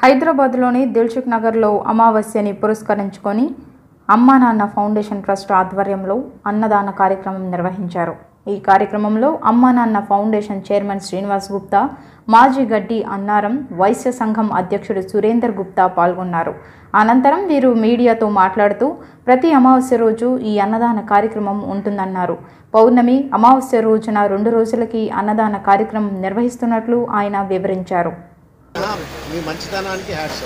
హైదరాబాద్లోని దిల్సుఖ్ నగర్లో అమావాస్యని పురస్కరించుకొని అమ్మా నాన్న ఫౌండేషన్ ట్రస్ట్ ఆధ్వర్యంలో అన్నదాన కార్యక్రమం నిర్వహించారు ఈ కార్యక్రమంలో అమ్మా నాన్న ఫౌండేషన్ చైర్మన్ శ్రీనివాస్ గుప్తా మాజీ గడ్డి అన్నారం వైశ్య సంఘం అధ్యక్షుడు సురేందర్ గుప్తా పాల్గొన్నారు అనంతరం వీరు మీడియాతో మాట్లాడుతూ ప్రతి అమావాస్య రోజు ఈ అన్నదాన కార్యక్రమం ఉంటుందన్నారు పౌర్ణమి అమావాస్య రోజున రెండు రోజులకి అన్నదాన కార్యక్రమం నిర్వహిస్తున్నట్లు ఆయన వివరించారు మీ మంచితనానికి హ్యాట్స్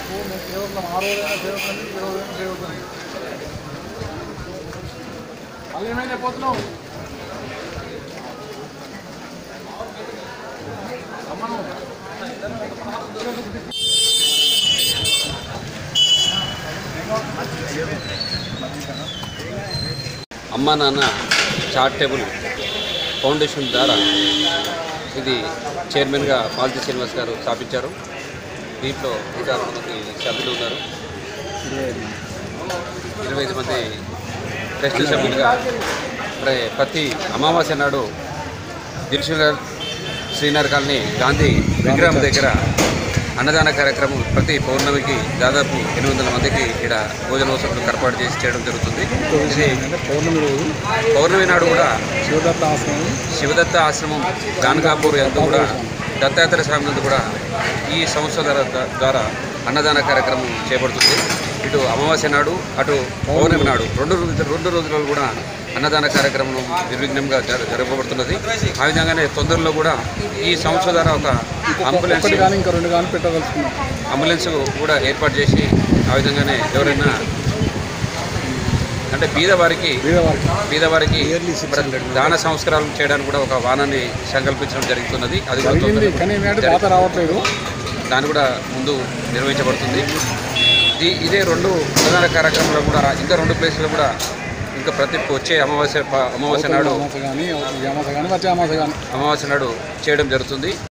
అమ్మా నాన్న చారిటబుల్ ఫౌండేషన్ ద్వారా ఇది చైర్మన్గా పాల్తీ శ్రీనివాస్ గారు స్థాపించారు దీంట్లో ఇంకా మనకి సభ్యులు ఉన్నారు ఇరవై ఐదు మంది ట్రస్ట్ సభ్యులుగా మరి ప్రతి అమావాస్య నాడు దిల్సుగర్ శ్రీనగర్ కాలనీ గాంధీ విగ్రహం దగ్గర అన్నదాన కార్యక్రమం ప్రతి పౌర్ణమికి దాదాపు ఎనిమిది వందల మందికి ఇక్కడ భోజన వసతులు ఏర్పాటు చేసి చేయడం జరుగుతుంది ఇది పౌర్ణమి రోజు పౌర్ణమి నాడు కూడా శివదత్త ఆశ్రమం శివదత్త ఆశ్రమం గానకాపూర్ ఎందు కూడా దత్తాత్రేయ స్వామి నందు కూడా ఈ సంస్థ ద్వారా ద్వారా అన్నదాన కార్యక్రమం చేపడుతుంది ఇటు అమావాస్య నాడు అటు పౌర్ణమి నాడు రెండు రోజు రెండు రోజులలో కూడా అన్నదాన కార్యక్రమం నిర్విఘ్నంగా జర జరపబడుతున్నది ఆ విధంగానే తొందరలో కూడా ఈ సంస్థ ద్వారా ఒక అంబులెన్స్ ఒకటి కానీ ఇంకా రెండు కానీ పెట్టదలుచుకున్నాం అంబులెన్స్ కూడా ఏర్పాటు చేసి ఆ విధంగానే ఎవరైనా అంటే బీదవారికి పేదవారికి పేదవారికి దాన సంస్కారాలు చేయడానికి కూడా ఒక వాహనాన్ని సంకల్పించడం జరుగుతున్నది అది కూడా జరిగింది తొందరలో కానీ ఏంటంటే వాత రావట్లేదు దాన్ని కూడా ముందు నిర్వహించబడుతుంది ఈ ఇదే రెండు ప్రధాన కార్యక్రమాలు కూడా ఇంకా రెండు ప్లేసులు కూడా ఇంకా ప్రతి వచ్చే అమావాస్య ప- అమావాస్య నాడు అమాస కానీ ఈ అమాస కానీ వచ్చే అమాస కానీ అమావాస్య నాడు చేయడం జరుగుతుంది